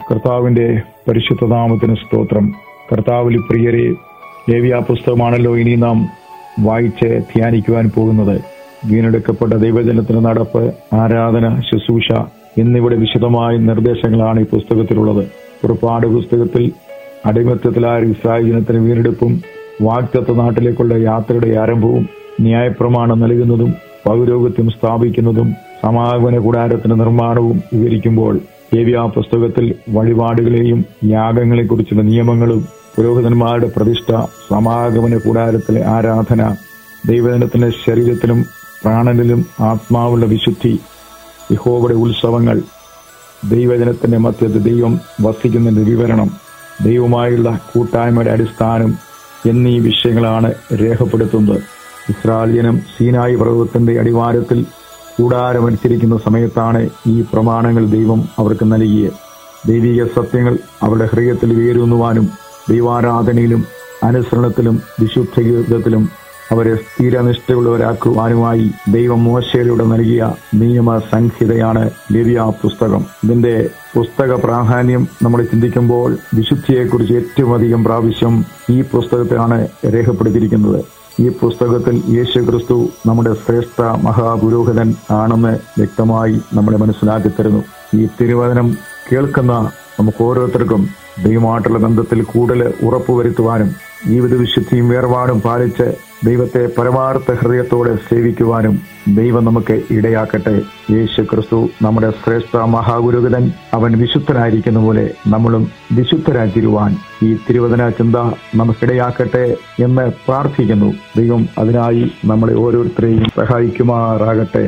കർത്താവിന്റെ പരിശുദ്ധ നാമത്തിന് സ്തോത്രം കർത്താവിൽ പ്രിയരെ ലേവ്യ പുസ്തകമാണല്ലോ ഇനി നാം വായിച്ച് ധ്യാനിക്കുവാൻ പോകുന്നത് വീണ്ടെടുക്കപ്പെട്ട ദൈവജനത്തിന് നടപ്പ് ആരാധന ശുശ്രൂഷ എന്നിവിടെ വിശദമായ നിർദ്ദേശങ്ങളാണ് ഈ പുസ്തകത്തിലുള്ളത് പുറപ്പാട് പുസ്തകത്തിൽ അടിമത്തത്തിലായ ഇസ്രായേൽ ജനത്തിന് വീണ്ടെടുപ്പും വാക്തത്വ നാട്ടിലേക്കുള്ള യാത്രയുടെ ആരംഭവും ന്യായപ്രമാണം നൽകുന്നതും പൗരോഗത്യം സ്ഥാപിക്കുന്നതും സമാഗമന കൂടാരത്തിന്റെ നിർമ്മാണവും വിവരിക്കുമ്പോൾ ദേവ്യ പുസ്തകത്തിൽ വഴിപാടുകളെയും യാഗങ്ങളെക്കുറിച്ചുള്ള നിയമങ്ങളും പുരോഹിതന്മാരുടെ പ്രതിഷ്ഠ സമാഗമന കൂടാരത്തിലെ ആരാധന ദൈവജനത്തിന്റെ ശരീരത്തിലും പ്രാണനിലും ആത്മാവുള്ള വിശുദ്ധി യഹോവയുടെ ഉത്സവങ്ങൾ ദൈവജനത്തിന്റെ മധ്യത്തിൽ ദൈവം വസിക്കുന്നതിന്റെ വിവരണം ദൈവമായുള്ള കൂട്ടായ്മയുടെ അടിസ്ഥാനം എന്നീ വിഷയങ്ങളാണ് രേഖപ്പെടുത്തുന്നത് ഇസ്രായേൽ ജനം സീനായി പർവ്വതത്തിന്റെ അടിവാരത്തിൽ കൂടാരമനുസരിക്കുന്ന സമയത്താണ് ഈ പ്രമാണങ്ങൾ ദൈവം അവർക്ക് നൽകിയത് ദൈവിക സത്യങ്ങൾ അവരുടെ ഹൃദയത്തിൽ വേരൂന്നുവാനും ദൈവാരാധനയിലും അനുസരണത്തിലും വിശുദ്ധ ജീവിതത്തിലും അവരെ സ്ഥിരനിഷ്ഠയുള്ളവരാക്കുവാനുമായി ദൈവം മോശയിലൂടെ നൽകിയ നിയമ സംഹിതയാണ് ലിവിയ പുസ്തകം ഇതിന്റെ പുസ്തക പ്രാധാന്യം നമ്മൾ ചിന്തിക്കുമ്പോൾ വിശുദ്ധിയെക്കുറിച്ച് ഏറ്റവും അധികം പ്രാവശ്യം ഈ പുസ്തകത്തിലാണ് രേഖപ്പെടുത്തിയിരിക്കുന്നത് ഈ പുസ്തകത്തിൽ യേശു ക്രിസ്തു നമ്മുടെ ശ്രേഷ്ഠ മഹാപുരോഹിതൻ ആണെന്ന് വ്യക്തമായി നമ്മളെ മനസ്സിലാക്കി തരുന്നു ഈ തിരുവചനം കേൾക്കുന്ന നമുക്ക് ഓരോരുത്തർക്കും ദൈവമായിട്ടുള്ള ബന്ധത്തിൽ കൂടുതൽ ഉറപ്പുവരുത്തുവാനും ജീവിത വിശുദ്ധിയും വേർപാടും പാലിച്ച് ദൈവത്തെ പരമാർത്ഥ ഹൃദയത്തോടെ സേവിക്കുവാനും ദൈവം നമുക്ക് ഇടയാക്കട്ടെ യേശു ക്രിസ്തു നമ്മുടെ ശ്രേഷ്ഠ മഹാഗുരുകൻ അവൻ വിശുദ്ധനായിരിക്കുന്ന പോലെ നമ്മളും വിശുദ്ധരാക്കിരുവാൻ ഈ തിരുവചന ചിന്ത നമുക്കിടയാക്കട്ടെ എന്ന് പ്രാർത്ഥിക്കുന്നു ദൈവം അതിനായി നമ്മളെ ഓരോരുത്തരെയും സഹായിക്കുമാറാകട്ടെ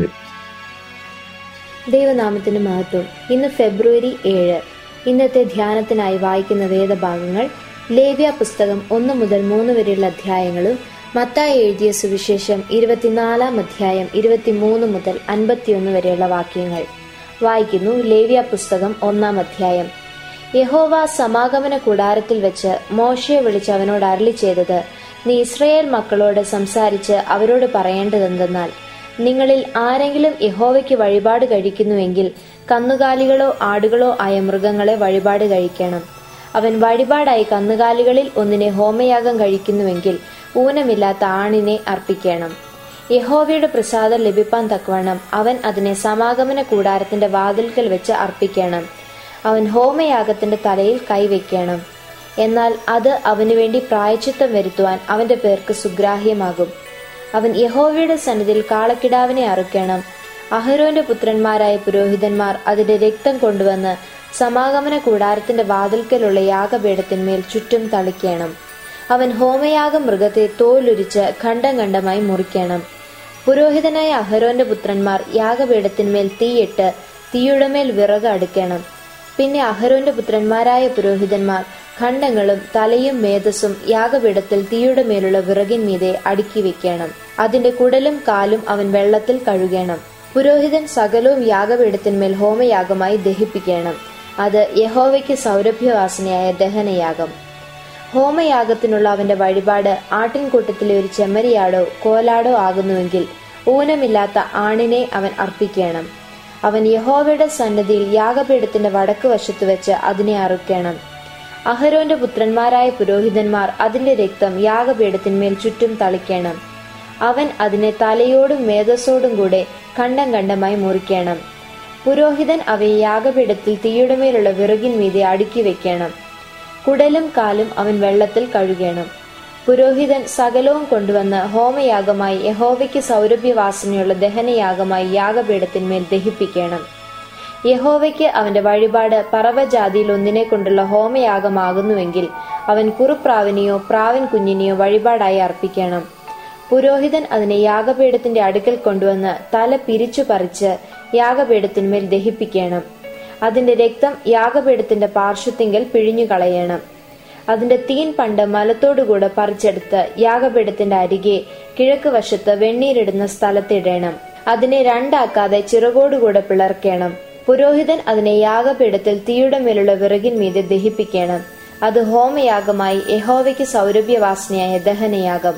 ദൈവനാമത്തിന് മഹത്വം ഇന്ന് ഫെബ്രുവരി ഏഴ് ഇന്നത്തെ ധ്യാനത്തിനായി വായിക്കുന്ന വേദഭാഗങ്ങൾ ലേവ്യ പുസ്തകം ഒന്ന് മുതൽ മൂന്ന് വരെയുള്ള അധ്യായങ്ങളും മത്തായി എഴുതിയ സുവിശേഷം ഇരുപത്തിനാലാം അധ്യായം ഇരുപത്തിമൂന്ന് മുതൽ അൻപത്തിയൊന്ന് വരെയുള്ള വാക്യങ്ങൾ വായിക്കുന്നു ലേവ്യ പുസ്തകം ഒന്നാം അധ്യായം യഹോവ സമാഗമന കൂടാരത്തിൽ വെച്ച് മോശയെ വിളിച്ച് അവനോട് അരളി ചെയ്തത് നീ ഇസ്രയേൽ മക്കളോട് സംസാരിച്ച് അവരോട് പറയേണ്ടതെന്തെന്നാൽ നിങ്ങളിൽ ആരെങ്കിലും യഹോവയ്ക്ക് വഴിപാട് കഴിക്കുന്നുവെങ്കിൽ കന്നുകാലികളോ ആടുകളോ ആയ മൃഗങ്ങളെ വഴിപാട് കഴിക്കണം അവൻ വഴിപാടായി കന്നുകാലികളിൽ ഒന്നിനെ ഹോമയാഗം കഴിക്കുന്നുവെങ്കിൽ ഊനമില്ലാത്ത ആണിനെ അർപ്പിക്കണം യഹോവയുടെ പ്രസാദം ലഭിപ്പാൻ തക്കവണ്ണം അവൻ അതിനെ സമാഗമന കൂടാരത്തിന്റെ വാതിൽക്കൽ വെച്ച് അർപ്പിക്കണം അവൻ ഹോമയാഗത്തിന്റെ തലയിൽ കൈവയ്ക്കണം എന്നാൽ അത് അവനു വേണ്ടി പ്രായച്ചിത്തം വരുത്തുവാൻ അവന്റെ പേർക്ക് സുഗ്രാഹ്യമാകും അവൻ യഹോവയുടെ സന്നിധിയിൽ കാളക്കിടാവിനെ അറുക്കണം അഹരോന്റെ പുത്രന്മാരായ പുരോഹിതന്മാർ അതിന്റെ രക്തം കൊണ്ടുവന്ന് സമാഗമന കൂടാരത്തിന്റെ വാതിൽക്കലുള്ള യാഗപീഠത്തിന്മേൽ ചുറ്റും തളിക്കണം അവൻ ഹോമയാഗ മൃഗത്തെ തോലുരിച്ച് ഖണ്ഡം ഖണ്ഡമായി മുറിക്കണം പുരോഹിതനായ അഹരോന്റെ പുത്രന്മാർ യാഗപീഠത്തിന്മേൽ തീയിട്ട് തീയുടെ മേൽ വിറക് അടുക്കണം പിന്നെ അഹരോന്റെ പുത്രന്മാരായ പുരോഹിതന്മാർ ഖണ്ഡങ്ങളും തലയും മേധസ്സും യാഗപീഠത്തിൽ തീയുടെ മേലുള്ള വിറകിന്മീതെ അടുക്കി വെക്കണം അതിന്റെ കുടലും കാലും അവൻ വെള്ളത്തിൽ കഴുകണം പുരോഹിതൻ സകലവും യാഗപീഠത്തിന്മേൽ ഹോമയാഗമായി ദഹിപ്പിക്കണം അത് യഹോവയ്ക്ക് സൗരഭ്യവാസനയായ ദഹനയാഗം ഹോമയാഗത്തിനുള്ള അവന്റെ വഴിപാട് ആട്ടിൻകൂട്ടത്തിലെ ഒരു ചെമ്മരിയാടോ കോലാടോ ആകുന്നുവെങ്കിൽ ഊനമില്ലാത്ത ആണിനെ അവൻ അർപ്പിക്കണം അവൻ യഹോവയുടെ സന്നദ്ധിയിൽ യാഗപീഠത്തിന്റെ വടക്ക് വശത്ത് വെച്ച് അതിനെ അറുക്കണം അഹരോന്റെ പുത്രന്മാരായ പുരോഹിതന്മാർ അതിന്റെ രക്തം യാഗപീഠത്തിന്മേൽ ചുറ്റും തളിക്കണം അവൻ അതിനെ തലയോടും മേധസ്സോടും കൂടെ ഖണ്ഡം ഖണ്ഡമായി മുറിക്കണം പുരോഹിതൻ അവയെ യാഗപീഠത്തിൽ തീയുടെ മേലുള്ള വിറകിന്മീതെ അടുക്കി വെക്കണം കുടലും കാലും അവൻ വെള്ളത്തിൽ കഴുകണം പുരോഹിതൻ സകലവും കൊണ്ടുവന്ന് ഹോമയാഗമായി യഹോവയ്ക്ക് സൗരഭ്യവാസനയുള്ള ദഹനയാഗമായി യാഗപീഠത്തിന്മേൽ ദഹിപ്പിക്കണം യഹോവയ്ക്ക് അവന്റെ വഴിപാട് പറവജാതിയിൽ ഒന്നിനെ കൊണ്ടുള്ള ഹോമയാഗമാകുന്നുവെങ്കിൽ അവൻ കുറുപ്രാവിനെയോ പ്രാവൻ കുഞ്ഞിനെയോ വഴിപാടായി അർപ്പിക്കണം പുരോഹിതൻ അതിനെ യാഗപീഠത്തിന്റെ അടുക്കൽ കൊണ്ടുവന്ന് തല പിരിച്ചു പറിച്ച് യാഗപീഠത്തിന്മേൽ ദഹിപ്പിക്കണം അതിന്റെ രക്തം യാഗപീഠത്തിന്റെ പാർശ്വത്തിങ്കൽ പിഴിഞ്ഞു കളയണം അതിന്റെ തീൻ പണ്ട് മലത്തോടുകൂടെ പറിച്ചെടുത്ത് യാഗപീഠത്തിന്റെ അരികെ കിഴക്ക് വശത്ത് വെണ്ണീരിടുന്ന സ്ഥലത്തിടണം അതിനെ രണ്ടാക്കാതെ ചിറകോടുകൂടെ പിളർക്കണം പുരോഹിതൻ അതിനെ യാഗപീഠത്തിൽ തീയുടെ മേലുള്ള വിറകിൻ മീതെ ദഹിപ്പിക്കണം അത് ഹോമയാഗമായി യഹോവയ്ക്ക് സൗരഭ്യവാസനയായ ദഹനയാഗം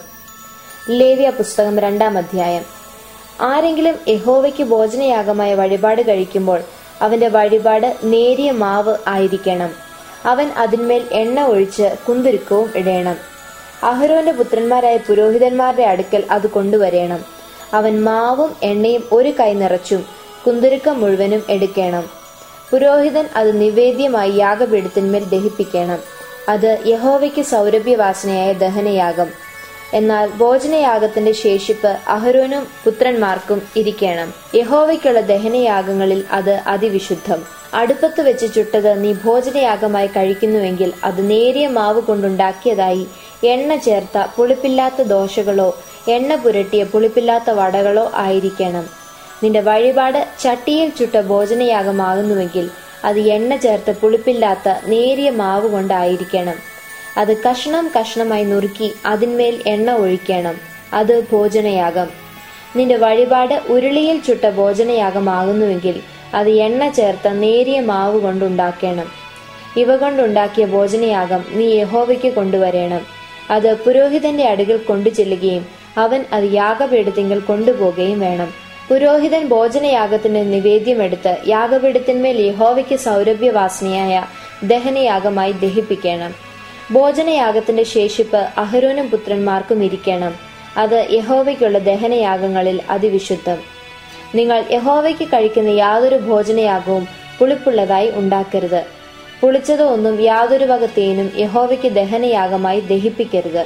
ലേവ്യ പുസ്തകം രണ്ടാം അധ്യായം ആരെങ്കിലും യഹോവയ്ക്ക് ഭോജനയാഗമായ വഴിപാട് കഴിക്കുമ്പോൾ അവന്റെ വഴിപാട് നേരിയ മാവ് ആയിരിക്കണം അവൻ അതിന്മേൽ എണ്ണ ഒഴിച്ച് കുന്തുരുക്കവും ഇടേണം അഹരോന്റെ പുത്രന്മാരായ പുരോഹിതന്മാരുടെ അടുക്കൽ അത് കൊണ്ടുവരേണം അവൻ മാവും എണ്ണയും ഒരു കൈ നിറച്ചും കുന്തുരുക്കം മുഴുവനും എടുക്കണം പുരോഹിതൻ അത് നിവേദ്യമായി യാഗപീഠത്തിന്മേൽ ദഹിപ്പിക്കണം അത് യഹോവയ്ക്ക് സൗരഭ്യവാസനയായ ദഹനയാഗം എന്നാൽ ഭോജനയാഗത്തിന്റെ ശേഷിപ്പ് അഹരോനും പുത്രന്മാർക്കും ഇരിക്കണം യഹോവയ്ക്കുള്ള ദഹനയാഗങ്ങളിൽ അത് അതിവിശുദ്ധം അടുപ്പത്ത് വെച്ച് ചുട്ടത് നീ ഭോജനയാഗമായി കഴിക്കുന്നുവെങ്കിൽ അത് നേരിയ മാവ് കൊണ്ടുണ്ടാക്കിയതായി എണ്ണ ചേർത്ത പുളിപ്പില്ലാത്ത ദോശകളോ എണ്ണ പുരട്ടിയ പുളിപ്പില്ലാത്ത വടകളോ ആയിരിക്കണം നിന്റെ വഴിപാട് ചട്ടിയിൽ ചുട്ട ഭോജനയാഗമാകുന്നുവെങ്കിൽ അത് എണ്ണ ചേർത്ത് പുളിപ്പില്ലാത്ത നേരിയ മാവ് കൊണ്ടായിരിക്കണം അത് കഷ്ണം കഷ്ണമായി നുറുക്കി അതിന്മേൽ എണ്ണ ഒഴിക്കണം അത് ഭോജനയാഗം നിന്റെ വഴിപാട് ഉരുളിയിൽ ചുട്ട ഭോജനയാഗമാകുന്നുവെങ്കിൽ അത് എണ്ണ ചേർത്ത നേരിയ മാവ് കൊണ്ടുണ്ടാക്കണം ഇവ കൊണ്ടുണ്ടാക്കിയ ഭോജനയാഗം നീ യഹോവയ്ക്ക് കൊണ്ടുവരേണം അത് പുരോഹിതന്റെ അടുക്കൽ കൊണ്ടു ചെല്ലുകയും അവൻ അത് യാഗപീഠത്തിങ്കൽ കൊണ്ടുപോകുകയും വേണം പുരോഹിതൻ ഭോജനയാഗത്തിന് നിവേദ്യമെടുത്ത് യാഗപീഠത്തിന്മേൽ യഹോവയ്ക്ക് സൗരഭ്യവാസനയായ ദഹനയാഗമായി ദഹിപ്പിക്കണം ഭോജനയാഗത്തിന്റെ ശേഷിപ്പ് അഹരോനും പുത്രന്മാർക്കും ഇരിക്കണം അത് യഹോവയ്ക്കുള്ള ദഹനയാഗങ്ങളിൽ അതിവിശുദ്ധം നിങ്ങൾ യഹോവയ്ക്ക് കഴിക്കുന്ന യാതൊരു ഭോജനയാഗവും പുളിപ്പുള്ളതായി ഉണ്ടാക്കരുത് പുളിച്ചതോ ഒന്നും യാതൊരു വക തേനും യഹോവയ്ക്ക് ദഹനയാഗമായി ദഹിപ്പിക്കരുത്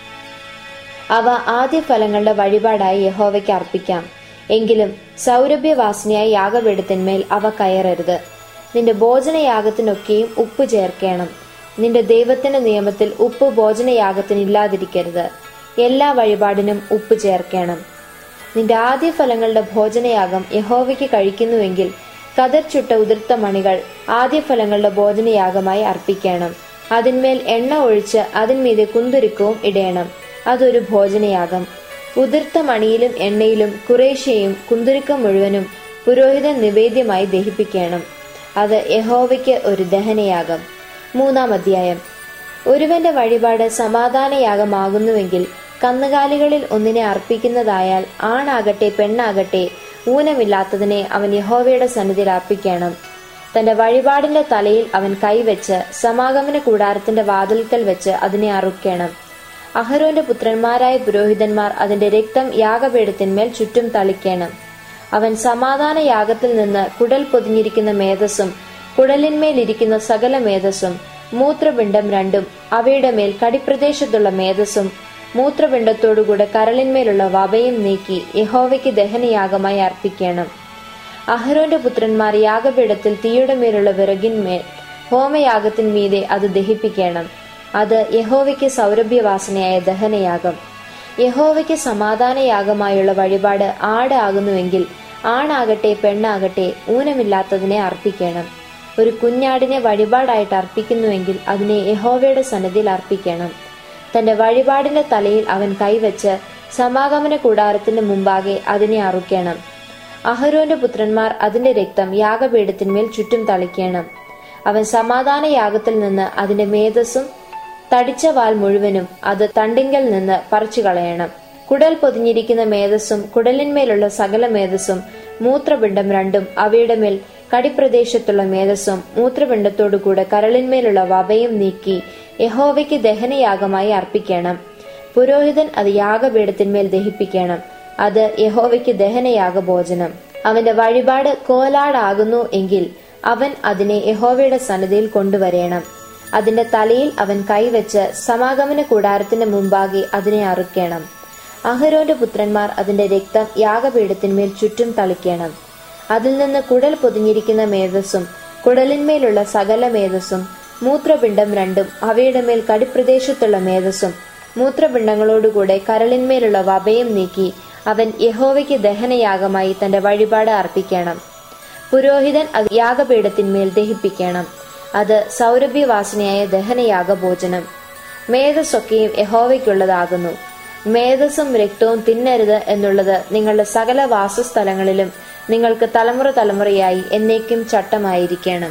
അവ ആദ്യ ഫലങ്ങളുടെ വഴിപാടായി യഹോവയ്ക്ക് അർപ്പിക്കാം എങ്കിലും സൗരഭ്യവാസനയായി യാഗപീഠത്തിന്മേൽ അവ കയറരുത് നിന്റെ ഭോജനയാഗത്തിനൊക്കെയും ഉപ്പ് ചേർക്കണം നിന്റെ ദൈവത്തിന്റെ നിയമത്തിൽ ഉപ്പ് ഭോജനയാഗത്തിന് ഇല്ലാതിരിക്കരുത് എല്ലാ വഴിപാടിനും ഉപ്പ് ചേർക്കണം നിന്റെ ആദ്യ ഫലങ്ങളുടെ ഭോജനയാഗം യഹോവയ്ക്ക് കഴിക്കുന്നുവെങ്കിൽ കതിർ ചുട്ട ഉതിർത്ത മണികൾ ആദ്യ ഫലങ്ങളുടെ ഭോജനയാഗമായി അർപ്പിക്കണം അതിന്മേൽ എണ്ണ ഒഴിച്ച് അതിന്മീതെ കുന്തുരുക്കവും ഇടേണം അതൊരു ഭോജനയാഗം ഉതിർത്ത മണിയിലും എണ്ണയിലും കുറേശ്ശയും കുന്തുരുക്കം മുഴുവനും പുരോഹിതൻ നിവേദ്യമായി ദഹിപ്പിക്കണം അത് യഹോവയ്ക്ക് ഒരു ദഹനയാഗം മൂന്നാം അധ്യായം ഒരുവന്റെ വഴിപാട് സമാധാനയാഗമാകുന്നുവെങ്കിൽ കന്നുകാലികളിൽ ഒന്നിനെ അർപ്പിക്കുന്നതായാൽ ആണാകട്ടെ പെണ്ണാകട്ടെ ഊനമില്ലാത്തതിനെ അവൻ യഹോവയുടെ സന്നിധിയിൽ അർപ്പിക്കണം തന്റെ വഴിപാടിന്റെ തലയിൽ അവൻ കൈവച്ച് സമാഗമന കൂടാരത്തിന്റെ വാതിൽക്കൽ വെച്ച് അതിനെ അറുക്കണം അഹരോന്റെ പുത്രന്മാരായ പുരോഹിതന്മാർ അതിന്റെ രക്തം യാഗപീഠത്തിന്മേൽ ചുറ്റും തളിക്കണം അവൻ സമാധാന യാഗത്തിൽ നിന്ന് കുടൽ പൊതിഞ്ഞിരിക്കുന്ന മേധസ്സും കുടലിന്മേലിരിക്കുന്ന സകല മേധസ്സും മൂത്രപിണ്ഡം രണ്ടും അവയുടെ മേൽ കടിപ്രദേശത്തുള്ള മേധസ്സും മൂത്രപിണ്ഡത്തോടുകൂടെ കരളിന്മേലുള്ള വവയും നീക്കി യഹോവയ്ക്ക് ദഹനയാഗമായി അർപ്പിക്കണം അഹരോന്റെ പുത്രന്മാർ യാഗപീഠത്തിൽ തീയുടെ മേലുള്ള വിറകിന്മേൽ ഹോമയാഗത്തിന്മീതെ അത് ദഹിപ്പിക്കണം അത് യഹോവയ്ക്ക് സൗരഭ്യവാസനയായ ദഹനയാഗം യഹോവയ്ക്ക് സമാധാനയാഗമായുള്ള വഴിപാട് ആട് ആകുന്നുവെങ്കിൽ ആണാകട്ടെ പെണ്ണാകട്ടെ ഊനമില്ലാത്തതിനെ അർപ്പിക്കണം ഒരു കുഞ്ഞാടിനെ വഴിപാടായിട്ട് അർപ്പിക്കുന്നുവെങ്കിൽ അതിനെ യഹോവയുടെ സന്നിധിയിൽ അർപ്പിക്കണം തന്റെ വഴിപാടിന്റെ തലയിൽ അവൻ കൈവച്ച് സമാഗമന കൂടാരത്തിന്റെ മുമ്പാകെ അതിനെ അറുക്കണം അഹരോന്റെ പുത്രന്മാർ അതിന്റെ രക്തം യാഗപീഠത്തിന്മേൽ ചുറ്റും തളിക്കണം അവൻ സമാധാന യാഗത്തിൽ നിന്ന് അതിന്റെ മേധസ്സും തടിച്ച വാൽ മുഴുവനും അത് തണ്ടിങ്കൽ നിന്ന് പറിച്ചു കളയണം കുടൽ പൊതിഞ്ഞിരിക്കുന്ന മേധസ്സും കുടലിന്മേലുള്ള സകല മേധസ്സും മൂത്രപിണ്ഡം രണ്ടും അവയുടെ മേൽ കടിപ്രദേശത്തുള്ള മേധസ്സും മൂത്രപിണ്ഡത്തോടുകൂടെ കരളിന്മേലുള്ള വവയും നീക്കി യഹോവയ്ക്ക് ദഹനയാഗമായി അർപ്പിക്കണം പുരോഹിതൻ അത് യാഗപീഠത്തിന്മേൽ ദഹിപ്പിക്കണം അത് യഹോവയ്ക്ക് ദഹനയാഗ ഭോജനം അവന്റെ വഴിപാട് കോലാടാകുന്നു എങ്കിൽ അവൻ അതിനെ യഹോവയുടെ സന്നിധിയിൽ കൊണ്ടുവരേണം അതിന്റെ തലയിൽ അവൻ കൈവച്ച് സമാഗമന കൂടാരത്തിന്റെ മുമ്പാകെ അതിനെ അറുക്കണം അഹരോന്റെ പുത്രന്മാർ അതിന്റെ രക്തം യാഗപീഠത്തിന്മേൽ ചുറ്റും തളിക്കണം അതിൽ നിന്ന് കുടൽ പൊതിഞ്ഞിരിക്കുന്ന മേധസ്സും കുടലിന്മേലുള്ള സകല മേധസ്സും മൂത്രപിണ്ഡം രണ്ടും അവയുടെ മേൽ കടിപ്രദേശത്തുള്ള മേധസ്സും മൂത്രപിണ്ഡങ്ങളോടുകൂടെ കരളിന്മേലുള്ള വപയം നീക്കി അവൻ യഹോവയ്ക്ക് ദഹനയാഗമായി തന്റെ വഴിപാട് അർപ്പിക്കണം പുരോഹിതൻ അത് യാഗപീഠത്തിന്മേൽ ദഹിപ്പിക്കണം അത് സൗരഭ്യവാസനയായ ദഹനയാഗ ഭോജനം മേധസ്സൊക്കെയും യഹോവയ്ക്കുള്ളതാകുന്നു മേധസ്സും രക്തവും തിന്നരുത് എന്നുള്ളത് നിങ്ങളുടെ സകല വാസസ്ഥലങ്ങളിലും നിങ്ങൾക്ക് തലമുറ തലമുറയായി എന്നേക്കും ചട്ടമായിരിക്കണം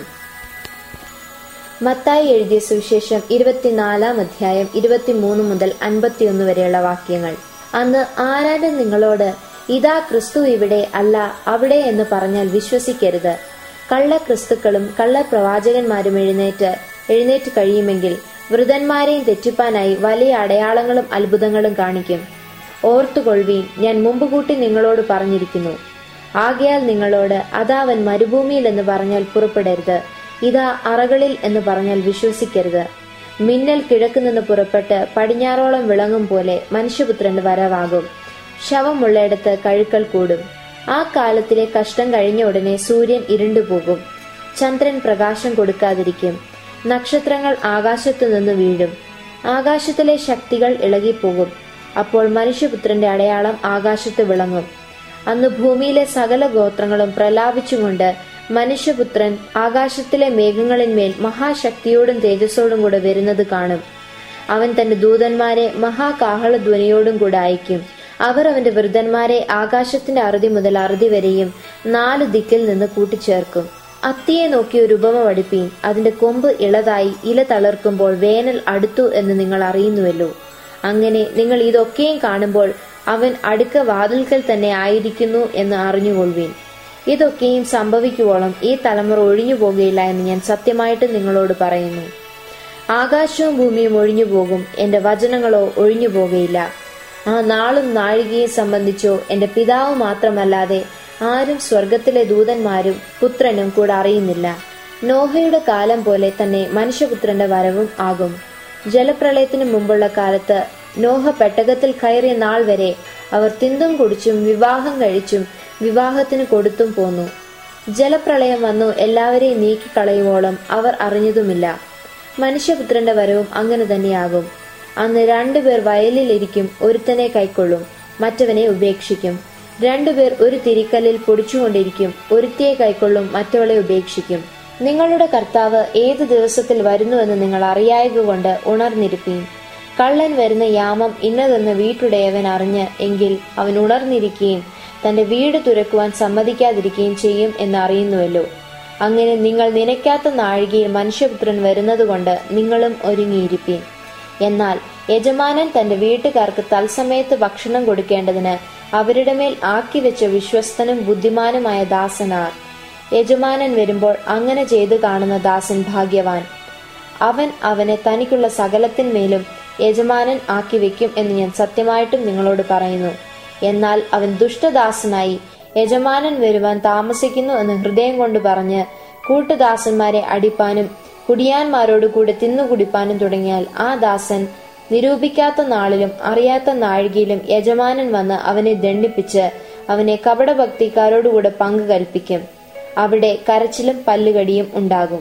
മത്തായി എഴുതിയ സുവിശേഷം ഇരുപത്തിനാലാം അധ്യായം ഇരുപത്തിമൂന്ന് മുതൽ അൻപത്തിയൊന്ന് വരെയുള്ള വാക്യങ്ങൾ അന്ന് ആരാനും നിങ്ങളോട് ഇതാ ക്രിസ്തു ഇവിടെ അല്ല അവിടെ എന്ന് പറഞ്ഞാൽ വിശ്വസിക്കരുത് കള്ള ക്രിസ്തുക്കളും കള്ള പ്രവാചകന്മാരും എഴുന്നേറ്റ് എഴുന്നേറ്റ് കഴിയുമെങ്കിൽ വൃതന്മാരെയും തെറ്റിപ്പാനായി വലിയ അടയാളങ്ങളും അത്ഭുതങ്ങളും കാണിക്കും ഓർത്തുകൊള്ളുവീൻ ഞാൻ മുമ്പ് കൂട്ടി നിങ്ങളോട് പറഞ്ഞിരിക്കുന്നു ആകയാൽ നിങ്ങളോട് അതാ അവൻ മരുഭൂമിയിൽ എന്ന് പറഞ്ഞാൽ പുറപ്പെടരുത് ഇതാ അറകളിൽ എന്ന് പറഞ്ഞാൽ വിശ്വസിക്കരുത് മിന്നൽ കിഴക്ക് നിന്ന് പുറപ്പെട്ട് പടിഞ്ഞാറോളം വിളങ്ങും പോലെ മനുഷ്യപുത്രന്റെ വരവാകും ശവമുള്ളയിടത്ത് കഴുക്കൽ കൂടും ആ കാലത്തിലെ കഷ്ടം കഴിഞ്ഞ ഉടനെ സൂര്യൻ ഇരുണ്ടുപോകും ചന്ദ്രൻ പ്രകാശം കൊടുക്കാതിരിക്കും നക്ഷത്രങ്ങൾ ആകാശത്തു നിന്ന് വീഴും ആകാശത്തിലെ ശക്തികൾ ഇളകിപ്പോകും അപ്പോൾ മനുഷ്യപുത്രന്റെ അടയാളം ആകാശത്ത് വിളങ്ങും അന്ന് ഭൂമിയിലെ സകല ഗോത്രങ്ങളും പ്രലാപിച്ചുകൊണ്ട് മനുഷ്യപുത്രൻ ആകാശത്തിലെ മേഘങ്ങളിന്മേൽ മഹാശക്തിയോടും തേജസ്സോടും കൂടെ വരുന്നത് കാണും അവൻ തന്റെ ദൂതന്മാരെ മഹാകാഹളധ്വനിയോടും കൂടെ അയക്കും അവർ അവന്റെ വൃദ്ധന്മാരെ ആകാശത്തിന്റെ അറുതി മുതൽ അറുതി വരെയും നാല് ദിക്കിൽ നിന്ന് കൂട്ടിച്ചേർക്കും അത്തിയെ നോക്കി ഒരു ഉപമ പഠിപ്പീൻ അതിന്റെ കൊമ്പ് ഇളതായി ഇല തളർക്കുമ്പോൾ വേനൽ അടുത്തു എന്ന് നിങ്ങൾ അറിയുന്നുവല്ലോ അങ്ങനെ നിങ്ങൾ ഇതൊക്കെയും കാണുമ്പോൾ അവൻ അടുക്ക വാതിൽക്കൽ തന്നെ ആയിരിക്കുന്നു എന്ന് അറിഞ്ഞുകൊള്ളുവീൻ ഇതൊക്കെയും സംഭവിക്കുവോളം ഈ തലമുറ ഒഴിഞ്ഞു പോകുകയില്ല എന്ന് ഞാൻ സത്യമായിട്ട് നിങ്ങളോട് പറയുന്നു ആകാശവും ഭൂമിയും ഒഴിഞ്ഞു പോകും എന്റെ വചനങ്ങളോ ഒഴിഞ്ഞു പോകുകയില്ല ആ നാളും നാഴികയും സംബന്ധിച്ചോ എന്റെ പിതാവ് മാത്രമല്ലാതെ ആരും സ്വർഗത്തിലെ ദൂതന്മാരും പുത്രനും കൂടെ അറിയുന്നില്ല നോഹയുടെ കാലം പോലെ തന്നെ മനുഷ്യപുത്രന്റെ വരവും ആകും ജലപ്രളയത്തിന് മുമ്പുള്ള കാലത്ത് നോഹ പെട്ടകത്തിൽ കയറിയ നാൾ വരെ അവർ തിന്തും കുടിച്ചും വിവാഹം കഴിച്ചും വിവാഹത്തിന് കൊടുത്തും പോന്നു ജലപ്രളയം വന്നു എല്ലാവരെയും നീക്കിക്കളയുവോളം അവർ അറിഞ്ഞതുമില്ല മനുഷ്യപുത്രന്റെ വരവും അങ്ങനെ തന്നെയാകും അന്ന് രണ്ടുപേർ വയലിലിരിക്കും ഒരുത്തനെ കൈക്കൊള്ളും മറ്റവനെ ഉപേക്ഷിക്കും രണ്ടുപേർ ഒരു തിരിക്കല്ലിൽ പൊടിച്ചുകൊണ്ടിരിക്കും ഒരുത്തിയെ കൈക്കൊള്ളും മറ്റവളെ ഉപേക്ഷിക്കും നിങ്ങളുടെ കർത്താവ് ഏത് ദിവസത്തിൽ വരുന്നുവെന്ന് നിങ്ങൾ അറിയായതുകൊണ്ട് ഉണർന്നിരിപ്പീൻ കള്ളൻ വരുന്ന യാമം ഇന്നതെന്ന് വീട്ടുടയവൻ അറിഞ്ഞ് എങ്കിൽ അവൻ ഉണർന്നിരിക്കുകയും തന്റെ വീട് തുറക്കുവാൻ സമ്മതിക്കാതിരിക്കുകയും ചെയ്യും എന്ന് അറിയുന്നുവല്ലോ അങ്ങനെ നിങ്ങൾ നനയ്ക്കാത്ത നാഴികയിൽ മനുഷ്യപുത്രൻ വരുന്നതുകൊണ്ട് നിങ്ങളും ഒരുങ്ങിയിരിപ്പീൻ എന്നാൽ യജമാനൻ തന്റെ വീട്ടുകാർക്ക് തത്സമയത്ത് ഭക്ഷണം കൊടുക്കേണ്ടതിന് അവരുടെ മേൽ ആക്കി വെച്ച വിശ്വസ്തനും ബുദ്ധിമാനുമായ ദാസനാർ യജമാനൻ വരുമ്പോൾ അങ്ങനെ ചെയ്തു കാണുന്ന ദാസൻ ഭാഗ്യവാൻ അവൻ അവനെ തനിക്കുള്ള സകലത്തിന്മേലും യജമാനൻ ആക്കി വെക്കും എന്ന് ഞാൻ സത്യമായിട്ടും നിങ്ങളോട് പറയുന്നു എന്നാൽ അവൻ ദുഷ്ടദാസനായി യജമാനൻ വരുവാൻ താമസിക്കുന്നു എന്ന് ഹൃദയം കൊണ്ട് പറഞ്ഞ് കൂട്ടുദാസന്മാരെ അടിപ്പാനും കുടിയാന്മാരോട് കൂടെ തിന്നുകുടിപ്പാനും തുടങ്ങിയാൽ ആ ദാസൻ നിരൂപിക്കാത്ത നാളിലും അറിയാത്ത നാഴികയിലും യജമാനൻ വന്ന് അവനെ ദണ്ഡിപ്പിച്ച് അവനെ കപടഭക്തിക്കാരോടുകൂടെ പങ്ക് കൽപ്പിക്കും അവിടെ കരച്ചിലും പല്ലുകടിയും ഉണ്ടാകും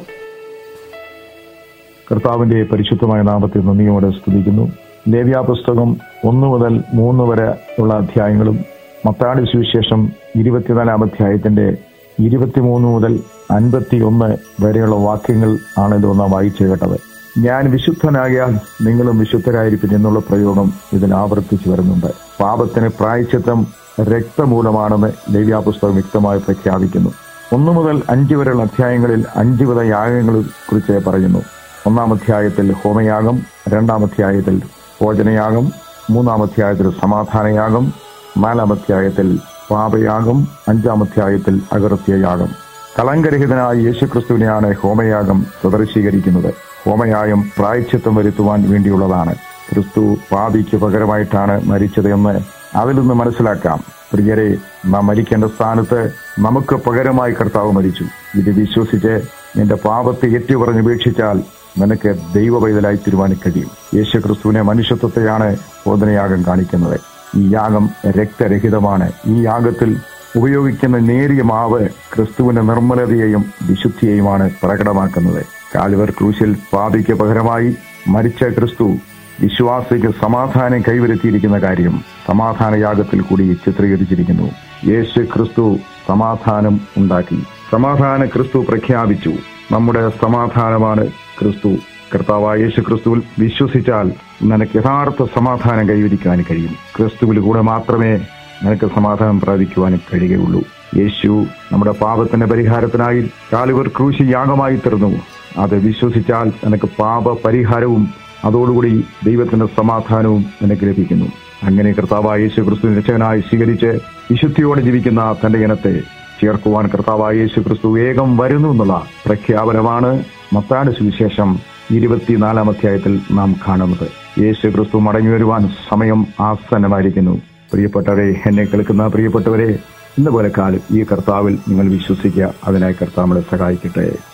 കർത്താവിന്റെ പരിശുദ്ധമായ നാമത്തെ നന്ദിയോടെ സ്തുതിക്കുന്നു ലേവ്യാ പുസ്തകം ഒന്ന് മുതൽ മൂന്ന് വരെ ഉള്ള അധ്യായങ്ങളും മത്താടി സുവിശേഷം ഇരുപത്തിനാലാം അധ്യായത്തിന്റെ ഇരുപത്തിമൂന്ന് മുതൽ അൻപത്തി ഒന്ന് വരെയുള്ള വാക്യങ്ങൾ ആണല്ലോ നാം വായിച്ചു കേട്ടത് ഞാൻ വിശുദ്ധനാകിയാൽ നിങ്ങളും വിശുദ്ധരായിരിക്കും എന്നുള്ള പ്രയോഗം ഇതിൽ ആവർത്തിച്ചു വരുന്നുണ്ട് പാപത്തിന് പ്രായച്ചിത്തം രക്തമൂലമാണെന്ന് ലേവ്യാ പുസ്തകം വ്യക്തമായി പ്രഖ്യാപിക്കുന്നു ഒന്നു മുതൽ അഞ്ച് വരെയുള്ള അധ്യായങ്ങളിൽ അഞ്ച് വിധ യാഗങ്ങളെ കുറിച്ച് പറയുന്നു ഒന്നാം അധ്യായത്തിൽ ഹോമയാഗം രണ്ടാം അധ്യായത്തിൽ ഭോജനയാഗം മൂന്നാം അധ്യായത്തിൽ സമാധാനയാഗം നാലാം അധ്യായത്തിൽ പാപയാഗം അഞ്ചാം അധ്യായത്തിൽ അകൃത്യയാഗം കളങ്കരഹിതനായ യേശുക്രിസ്തുവിനെയാണ് ഹോമയാഗം പ്രദർശീകരിക്കുന്നത് ഹോമയാഗം പ്രായച്ചിത്തം വരുത്തുവാൻ വേണ്ടിയുള്ളതാണ് ക്രിസ്തു പാപിക്ക് പകരമായിട്ടാണ് മരിച്ചത് എന്ന് അതിൽ നിന്ന് മനസ്സിലാക്കാം പ്രിയരെ നാം മരിക്കേണ്ട സ്ഥാനത്ത് നമുക്ക് പകരമായി കർത്താവ് മരിച്ചു ഇത് വിശ്വസിച്ച് നിന്റെ പാപത്തെ ഏറ്റുപറഞ്ഞ് ഉപേക്ഷിച്ചാൽ നിനക്ക് ദൈവ പൈതലായി തീരുവാനും കഴിയും യേശു ക്രിസ്തുവിനെ മനുഷ്യത്വത്തെയാണ് ബോധനയാഗം കാണിക്കുന്നത് ഈ യാഗം രക്തരഹിതമാണ് ഈ യാഗത്തിൽ ഉപയോഗിക്കുന്ന നേരിയ മാവ് ക്രിസ്തുവിന്റെ നിർമ്മലതയെയും വിശുദ്ധിയെയുമാണ് പ്രകടമാക്കുന്നത് കാലുവർ ക്രൂശിൽ പാപിക്ക് പകരമായി മരിച്ച ക്രിസ്തു വിശ്വാസിക്ക് സമാധാനം കൈവരുത്തിയിരിക്കുന്ന കാര്യം സമാധാന യാഗത്തിൽ കൂടി ചിത്രീകരിച്ചിരിക്കുന്നു യേശു ക്രിസ്തു സമാധാനം ഉണ്ടാക്കി സമാധാന ക്രിസ്തു പ്രഖ്യാപിച്ചു നമ്മുടെ സമാധാനമാണ് ക്രിസ്തു കർത്താവായ യേശു ക്രിസ്തുവിൽ വിശ്വസിച്ചാൽ നിനക്ക് യഥാർത്ഥ സമാധാനം കൈവരിക്കാൻ കഴിയും ക്രിസ്തുവിൽ കൂടെ മാത്രമേ നിനക്ക് സമാധാനം പ്രാപിക്കുവാനും കഴിയുകയുള്ളൂ യേശു നമ്മുടെ പാപത്തിന്റെ പരിഹാരത്തിനായി കാലുവർ ക്രൂശി യാഗമായി തീർന്നു അത് വിശ്വസിച്ചാൽ നിനക്ക് പാപ പരിഹാരവും അതോടുകൂടി ദൈവത്തിന്റെ സമാധാനവും നിനക്ക് ലഭിക്കുന്നു അങ്ങനെ കർത്താവായ യേശു ക്രിസ്തു രക്ഷകനായി സ്വീകരിച്ച് വിശുദ്ധിയോടെ ജീവിക്കുന്ന തന്റെ ഇനത്തെ ചേർക്കുവാൻ കർത്താവായ യേശു ക്രിസ്തു വേഗം വരുന്നു എന്നുള്ള പ്രഖ്യാപനമാണ് മത്താട് സുവിശേഷം ഇരുപത്തിനാലാം അധ്യായത്തിൽ നാം കാണുന്നത് യേശു ക്രിസ്തു മടങ്ങി വരുവാൻ സമയം ആസന്നമായിരിക്കുന്നു പ്രിയപ്പെട്ടവരെ എന്നെ കേൾക്കുന്ന പ്രിയപ്പെട്ടവരെ ഇന്ന് പോലെ കാലം ഈ കർത്താവിൽ നിങ്ങൾ വിശ്വസിക്കുക അതിനായി കർത്താവ് നമ്മളെ സഹായിക്കട്ടെ